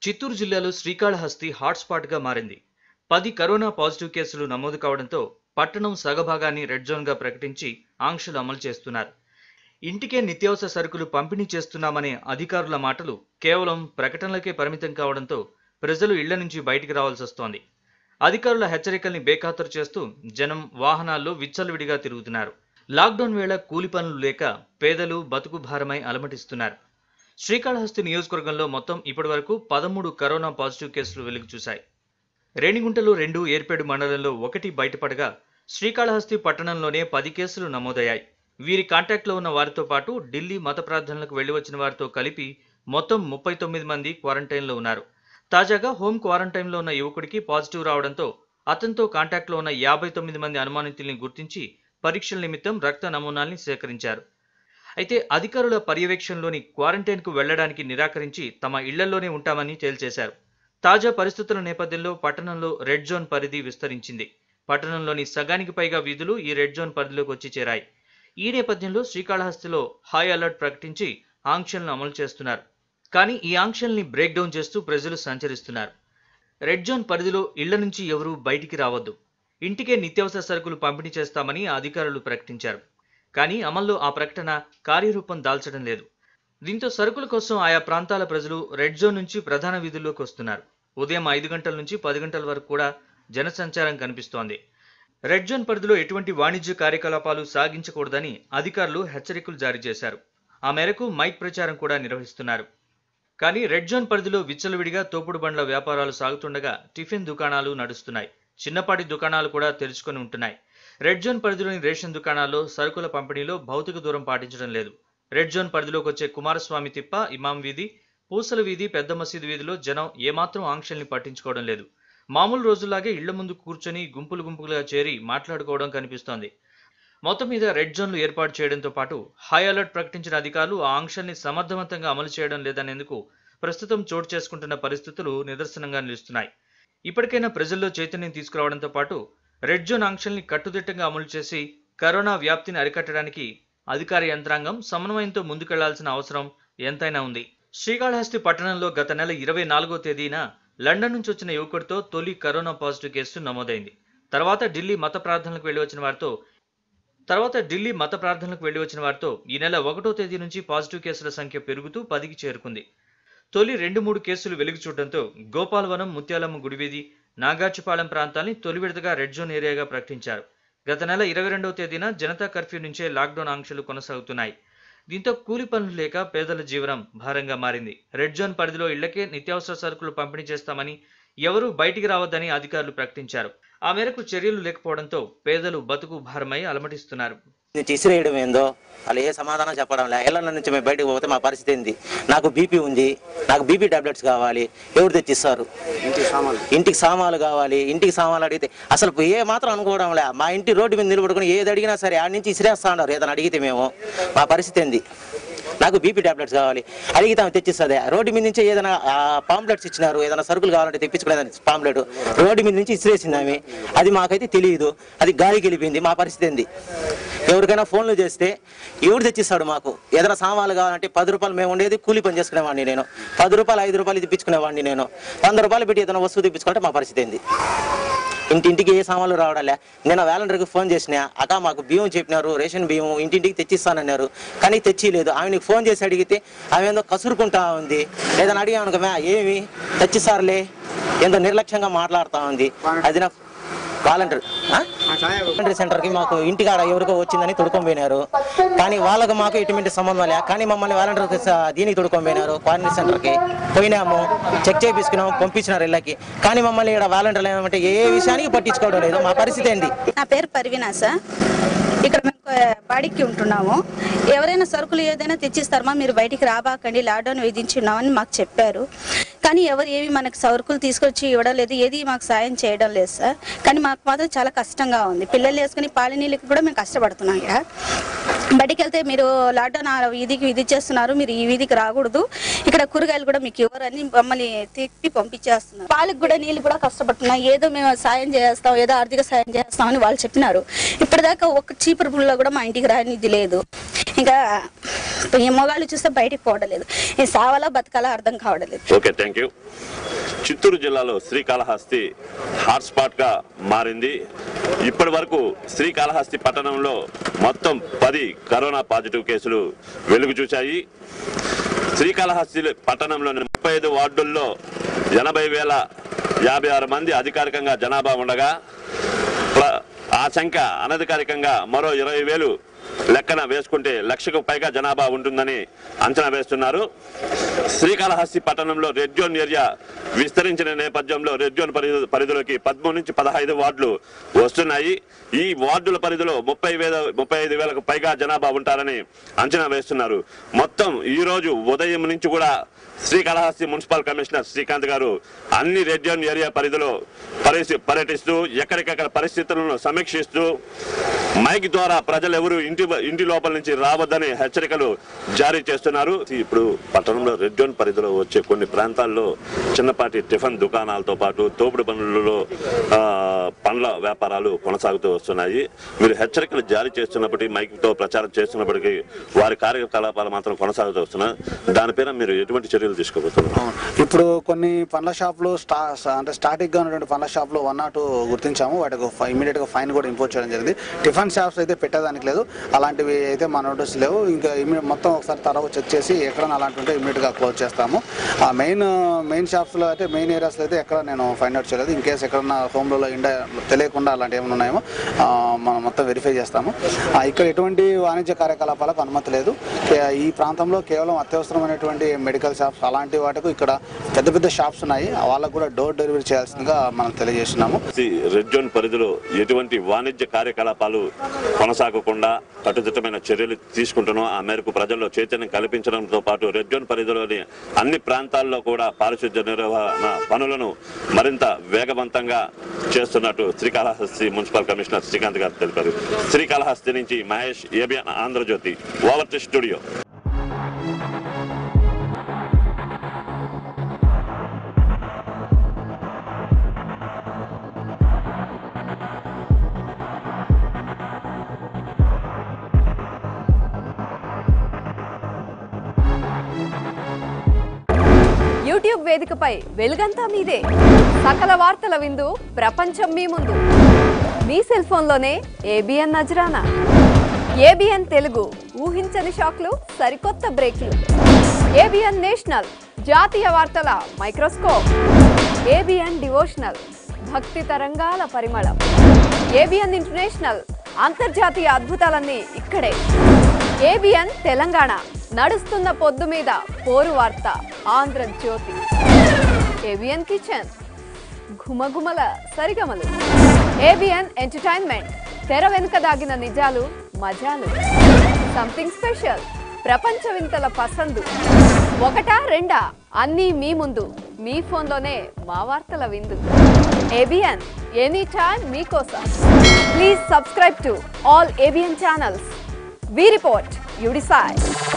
చిత్తూరు జిల్లాలో శ్రీకాళహస్తి హాట్స్పాట్గా మారింది పది కరోనా పాజిటివ్ కేసులు నమోదు కావడంతో పట్టణం సగభాగాన్ని రెడ్ జోన్గా ప్రకటించి ఆంక్షలు అమలు చేస్తున్నారు ఇంటికే నిత్యావసర సరుకులు పంపిణీ చేస్తున్నామనే అధికారుల మాటలు కేవలం ప్రకటనలకే పరిమితం కావడంతో ప్రజలు ఇళ్ల నుంచి బయటికి రావాల్సి వస్తోంది అధికారుల హెచ్చరికల్ని బేఖాతరు చేస్తూ జనం వాహనాల్లో విచ్చలవిడిగా తిరుగుతున్నారు లాక్డౌన్ వేళ కూలి పనులు లేక పేదలు బతుకు భారమై అలమటిస్తున్నారు శ్రీకాళహస్తి నియోజకవర్గంలో మొత్తం ఇప్పటివరకు పదమూడు కరోనా పాజిటివ్ కేసులు వెలుగు చూశాయి రేణిగుంటలో రెండు ఏర్పేడు మండలంలో ఒకటి బయటపడగా శ్రీకాళహస్తి పట్టణంలోనే పది కేసులు నమోదయ్యాయి వీరి కాంటాక్ట్లో ఉన్న వారితో పాటు ఢిల్లీ మత ప్రార్థనలకు వెళ్లి వచ్చిన వారితో కలిపి మొత్తం ముప్పై తొమ్మిది మంది క్వారంటైన్లో ఉన్నారు తాజాగా హోమ్ క్వారంటైన్లో ఉన్న యువకుడికి పాజిటివ్ రావడంతో అతనితో కాంటాక్ట్లో ఉన్న యాభై తొమ్మిది మంది అనుమానితుల్ని గుర్తించి పరీక్షల నిమిత్తం రక్త నమూనాల్ని సేకరించారు అయితే అధికారుల పర్యవేక్షణలోని క్వారంటైన్కు వెళ్లడానికి నిరాకరించి తమ ఇళ్లలోనే ఉంటామని తేల్చేశారు తాజా పరిస్థితుల నేపథ్యంలో పట్టణంలో రెడ్ జోన్ పరిధి విస్తరించింది పట్టణంలోని సగానికి పైగా వీధులు ఈ రెడ్ జోన్ పరిధిలోకి వచ్చి చేరాయి ఈ నేపథ్యంలో శ్రీకాళహస్తిలో హై అలర్ట్ ప్రకటించి ఆంక్షలను అమలు చేస్తున్నారు కానీ ఈ ఆంక్షల్ని బ్రేక్ డౌన్ చేస్తూ ప్రజలు సంచరిస్తున్నారు రెడ్ జోన్ పరిధిలో ఇళ్ల నుంచి ఎవరూ బయటికి రావద్దు ఇంటికే నిత్యావసర సరుకులు పంపిణీ చేస్తామని అధికారులు ప్రకటించారు కానీ అమల్లో ఆ ప్రకటన కార్యరూపం దాల్చడం లేదు దీంతో సరుకుల కోసం ఆయా ప్రాంతాల ప్రజలు రెడ్ జోన్ నుంచి ప్రధాన వీధుల్లోకి వస్తున్నారు ఉదయం ఐదు గంటల నుంచి పది గంటల వరకు కూడా జనసంచారం కనిపిస్తోంది రెడ్ జోన్ పరిధిలో ఎటువంటి వాణిజ్య కార్యకలాపాలు సాగించకూడదని అధికారులు హెచ్చరికలు జారీ చేశారు ఆ మేరకు మైక్ ప్రచారం కూడా నిర్వహిస్తున్నారు కానీ రెడ్ జోన్ పరిధిలో విచ్చలవిడిగా తోపుడు బండ్ల వ్యాపారాలు సాగుతుండగా టిఫిన్ దుకాణాలు నడుస్తున్నాయి చిన్నపాటి దుకాణాలు కూడా తెరుచుకొని ఉంటున్నాయి రెడ్ జోన్ పరిధిలోని రేషన్ దుకాణాల్లో సరుకుల పంపిణీలో భౌతిక దూరం పాటించడం లేదు రెడ్ జోన్ పరిధిలోకి వచ్చే కుమారస్వామి తిప్ప ఇమాం వీధి పూసల వీధి పెద్ద మసీదు వీధిలో జనం ఏమాత్రం ఆంక్షల్ని పట్టించుకోవడం లేదు మామూలు రోజుల్లాగే ఇళ్ల ముందు కూర్చొని గుంపులు గుంపులుగా చేరి మాట్లాడుకోవడం కనిపిస్తోంది మొత్తం మీద రెడ్ జోన్లు ఏర్పాటు చేయడంతో పాటు హై అలర్ట్ ప్రకటించిన అధికారులు ఆ ఆంక్షల్ని సమర్థవంతంగా అమలు చేయడం లేదనేందుకు ప్రస్తుతం చోటు చేసుకుంటున్న పరిస్థితులు నిదర్శనంగా నిలుస్తున్నాయి ఇప్పటికైనా ప్రజల్లో చైతన్యం తీసుకురావడంతో పాటు రెడ్ జోన్ ఆంక్షల్ని కట్టుదిట్టంగా అమలు చేసి కరోనా వ్యాప్తిని అరికట్టడానికి అధికార యంత్రాంగం సమన్వయంతో ముందుకెళ్లాల్సిన అవసరం ఎంతైనా ఉంది శ్రీకాళహస్తి పట్టణంలో గత నెల ఇరవై నాలుగో తేదీన లండన్ నుంచి వచ్చిన యువకుడితో తొలి కరోనా పాజిటివ్ కేసు నమోదైంది తర్వాత ఢిల్లీ మత ప్రార్థనలకు వెళ్లి వచ్చిన వారితో తర్వాత ఢిల్లీ మత ప్రార్థనలకు వెళ్లి వచ్చిన వారితో ఈ నెల ఒకటో తేదీ నుంచి పాజిటివ్ కేసుల సంఖ్య పెరుగుతూ పదికి చేరుకుంది తొలి రెండు మూడు కేసులు వెలుగు చూడడంతో గోపాలవనం ముత్యాలమ్మ గుడివీధి నాగార్చుపాలెం ప్రాంతాల్ని తొలి విడతగా రెడ్ జోన్ ఏరియాగా ప్రకటించారు గత నెల ఇరవై రెండవ తేదీన జనతా కర్ఫ్యూ నుంచే లాక్డౌన్ ఆంక్షలు కొనసాగుతున్నాయి దీంతో కూలి పనులు లేక పేదల జీవనం భారంగా మారింది రెడ్ జోన్ పరిధిలో ఇళ్లకే నిత్యావసర సరుకులు పంపిణీ చేస్తామని ఎవరూ బయటికి రావద్దని అధికారులు ప్రకటించారు ఆ మేరకు చర్యలు లేకపోవడంతో పేదలు బతుకు భారమై అలమటిస్తున్నారు నుంచి ఇసిరేయడం ఏందో వాళ్ళు ఏ సమాధానం చెప్పడం లే ఇళ్ళ నుంచి మేము బయటకు పోతే మా పరిస్థితి ఏంది నాకు బీపీ ఉంది నాకు బీపీ టాబ్లెట్స్ కావాలి ఎవరు తెచ్చిస్తారు ఇంటికి సామాన్లు కావాలి ఇంటికి సామాన్లు అడిగితే అసలు ఏ మాత్రం అనుకోవడం లే మా ఇంటి రోడ్డు మీద నిలబడుకుని ఏది అడిగినా సరే ఆడి నుంచి ఇసిరేస్తా ఉన్నారు ఏదైనా అడిగితే మేము మా పరిస్థితి ఏంది నాకు బీపీ టాబ్లెట్స్ కావాలి అడిగితే ఆమె తెచ్చిస్తుంది రోడ్డు మీద నుంచి ఏదైనా పాంప్లెట్స్ ఇచ్చినారు ఏదైనా సరుకులు కావాలంటే తెప్పించుకునేదాన్ని పాంప్లెట్ రోడ్డు మీద నుంచి ఇసిరేసింది ఆమె అది మాకైతే తెలియదు అది గాలికి వెళ్ళిపోయింది మా పరిస్థితి ఏంది ఎవరికైనా ఫోన్లు చేస్తే ఎవడు తెచ్చిస్తాడు మాకు ఏదైనా సామాన్లు కావాలంటే పది రూపాయలు మేము ఉండేది కూలి పని చేసుకునేవాడిని నేను పది రూపాయలు ఐదు రూపాయలు తెప్పించుకునేవాడిని నేను వంద రూపాయలు పెట్టి ఏదైనా వస్తువు తెప్పించుకుంటే మా పరిస్థితి ఏంది ఇంటింటికి ఏ సామాన్లు రావడాలే నేను వ్యాలండర్కి ఫోన్ చేసిన అక్క మాకు బియ్యం చెప్పినారు రేషన్ బియ్యం ఇంటింటికి తెచ్చిస్తానన్నారు కానీ తెచ్చిలేదు ఆమెకి ఫోన్ చేసి అడిగితే ఆమె ఏందో కసురుకుంటా ఉంది ఏదైనా అడిగాను మ్యా ఏమి తెచ్చిస్తారులే ఏందో నిర్లక్ష్యంగా మాట్లాడుతూ ఉంది అది నా వాలంటీర్ వాలంటీర్ సెంటర్కి మాకు ఇంటికాడ ఎవరికో వచ్చిందని తొడుకొని పోయినారు కానీ వాళ్ళకు మాకు ఎటువంటి సంబంధం లే కానీ మమ్మల్ని వాలంటీర్ దీనికి తొడుకొని పోయినారు క్వారంటైన్ సెంటర్కి పోయినాము చెక్ చేయించుకున్నాము పంపించినారు ఇళ్ళకి కానీ మమ్మల్ని ఇక్కడ వాలంటీర్లు ఏమంటే ఏ విషయానికి పట్టించుకోవడం లేదు మా పరిస్థితి ఏంది నా పేరు పర్వీనా సార్ ఇక్కడ మేము బాడీకి ఉంటున్నాము ఎవరైనా సరుకులు ఏదైనా తెచ్చిస్తారమ్మా మీరు బయటికి రాబాకండి లాక్డౌన్ విధించున్నామని మాకు చెప్పారు కానీ ఎవరు ఏవి మనకు సరుకులు తీసుకొచ్చి ఇవ్వడం లేదు ఏది మాకు సాయం చేయడం లేదు సార్ కానీ మాకు మాత్రం చాలా కష్టంగా ఉంది పిల్లలు వేసుకుని పాలినీళ్ళకి కూడా మేము కష్టపడుతున్నాం ఇక్కడ బయటికి వెళ్తే మీరు లాక్డౌన్ ఆ వీధికి విధించేస్తున్నారు మీరు ఈ వీధికి రాకూడదు ఇక్కడ కూరగాయలు కూడా మీకు ఇవ్వరని మమ్మల్ని తిప్పి పంపించేస్తున్నారు వాళ్ళకి కూడా నీళ్ళు కూడా కష్టపడుతున్నాం ఏదో మేము సాయం చేస్తాం ఏదో ఆర్థిక సాయం చేస్తామని వాళ్ళు చెప్పినారు ఇప్పటిదాకా ఒక చీపురు పుల్ల కూడా మా ఇంటికి రానిది లేదు ఇంకా ఈ మొగాళ్ళు చూస్తే బయటికి పోవడం లేదు ఈ సావాలా బతకాలా అర్థం కావడం లేదు ఓకే థ్యాంక్ యూ చిత్తూరు జిల్లాలో శ్రీకాళహస్తి హాట్స్పాట్ గా మారింది ఇప్పటి వరకు శ్రీకాళహస్తి పట్టణంలో మొత్తం పది కరోనా పాజిటివ్ కేసులు వెలుగు చూశాయి శ్రీకాళహస్తి పట్టణంలోని ముప్పై ఐదు వార్డుల్లో ఎనభై వేల యాభై ఆరు మంది అధికారికంగా జనాభా ఉండగా ప్ర- ఆ సంఖ్య అనధికారికంగా మరో ఇరవై వేలు లెక్కన వేసుకుంటే లక్షకు పైగా జనాభా ఉంటుందని అంచనా వేస్తున్నారు శ్రీకాళహస్తి పట్టణంలో రెడ్ జోన్ ఏరియా విస్తరించిన నేపథ్యంలో రెడ్ జోన్ పరిధి పరిధిలోకి పదమూడు నుంచి పదహైదు వార్డులు వస్తున్నాయి ఈ వార్డుల పరిధిలో ముప్పై వేల ముప్పై ఐదు వేలకు పైగా జనాభా ఉంటారని అంచనా వేస్తున్నారు మొత్తం ఈ రోజు ఉదయం నుంచి కూడా శ్రీకాళహస్తి మున్సిపల్ కమిషనర్ శ్రీకాంత్ గారు అన్ని రెడ్ జోన్ ఏరియా పరిధిలో పరిస్థి- పర్యటిస్తూ ఎక్కడికక్కడ పరిస్థితులను సమీక్షిస్తూ మైక్ ద్వారా ప్రజలు ఎవరు ఇంటి ఇంటి లోపల నుంచి రావద్దని హెచ్చరికలు జారీ చేస్తున్నారు ఇప్పుడు పట్టణంలో రెడ్ జోన్ పరిధిలో వచ్చే కొన్ని ప్రాంతాల్లో చిన్నపాటి టిఫిన్ దుకాణాలతో పాటు తోపుడు పనులలో ఆ, పండ్ల వ్యాపారాలు కొనసాగుతూ వస్తున్నాయి మీరు హెచ్చరికలు జారీ చేస్తున్నప్పటికీ మైక్తో ప్రచారం చేస్తున్నప్పటికీ వారి కార్యకలాపాలు మాత్రం కొనసాగుతూ వస్తున్నాయి దానిపైన మీరు ఎటువంటి చర్యలు తీసుకోబోతున్నారు ఇప్పుడు కొన్ని పండ్ల షాపులు స్టా అంటే స్టాటిక్ గా ఉన్నటువంటి పండ్ల షాపులు వన్ నాట్ గుర్తించాము వాటికి ఇమీడియట్ గా ఫైన్ కూడా ఇంపోజ్ చేయడం జరిగింది టిఫిన్ షాప్స్ అయితే పెట్టేదానికి లేదు అలాంటివి అయితే మా నోటీస్ లేవు ఇంకా ఇమ్మీ- మొత్తం ఒకసారి తర్వాత చెక్ చేసి ఎక్కడైనా అలాంటి ఉంటే ఇమీడియట్ గా క్లోజ్ చేస్తాము ఆ మెయిన్ మెయిన్ షాప్స్ లో అయితే మెయిన్ ఏరియాస్ లో అయితే ఎక్కడ నేను ఫైండ్ అవుట్ చేయలేదు ఇన్ కేసు ఎక్కడన్నా హోమ్ లో ఇండియా తెలియకుండా అలాంటి ఏమైనా ఉన్నాయేమో ఆ, మనం మొత్తం వెరిఫై చేస్తాము ఆ, ఇక్కడ ఎటువంటి వాణిజ్య కార్యకలాపాలకు అనుమతి లేదు కే- ఈ ప్రాంతంలో కేవలం అత్యవసరమైనటువంటి మెడికల్ షాప్స్ అలాంటి వాటికి ఇక్కడ పెద్ద పెద్ద షాప్స్ ఉన్నాయి వాళ్ళకు కూడా డోర్ డెలివరీ చేయాల్సిందిగా మనం తెలియజేస్తున్నాము ఈ రెడ్ జోన్ పరిధిలో ఎటువంటి వాణిజ్య కార్యకలాపాలు కొనసాగకుండా కట్టుదిట్టమైన చర్యలు తీసుకుంటున్నాం ఆ మేరకు ప్రజల్లో చైతన్యం కల్పించడంతో పాటు రెడ్ జోన్ పరిధిలోని అన్ని ప్రాంతాల్లో కూడా పారిశుద్ధ్య నిర్వహణ పనులను మరింత వేగవంతంగా చేస్తున్నట్టు శ్రీకాళహస్తి మున్సిపల్ కమిషనర్ శ్రీకాంత్ గారు తెలిపారు శ్రీకాళహస్తి నుంచి Mahesh ABN Andhra Jyothi over to studio YouTube వేదికపై వెలుగంతా మీదే సకల వార్తల విందు ప్రపంచం మీ ముందు మీ సెల్ ఫోన్లోనే ఏబిఎన్ నజరానా ఏబిఎన్ తెలుగు ఊహించని షాక్లు సరికొత్త బ్రేక్లు ఏబిఎన్ నేషనల్ జాతీయ వార్తల మైక్రోస్కోప్ ఏబిఎన్ డివోషనల్ భక్తి తరంగాల పరిమళం ఏబిఎన్ ఇంటర్నేషనల్ అంతర్జాతీయ అద్భుతాలన్నీ ఇక్కడే ఏబిఎన్ తెలంగాణ నడుస్తున్న పొద్దు మీద పోరు వార్త ఆంధ్రజ్యోతి ఏబిఎన్ కిచెన్ ఘుమఘుమల సరిగమలు ఏబిఎన్ ఎంటర్టైన్మెంట్ తెర వెనుక దాగిన నిజాలు మజాలు సంథింగ్ స్పెషల్ ప్రపంచ వింతల పసందు ఒకటా రెండా అన్నీ మీ ముందు మీ ఫోన్లోనే మా వార్తల విందు ఏబిఎన్ ఎనీ టైం మీకోసం please subscribe to all ABN channels we report you decide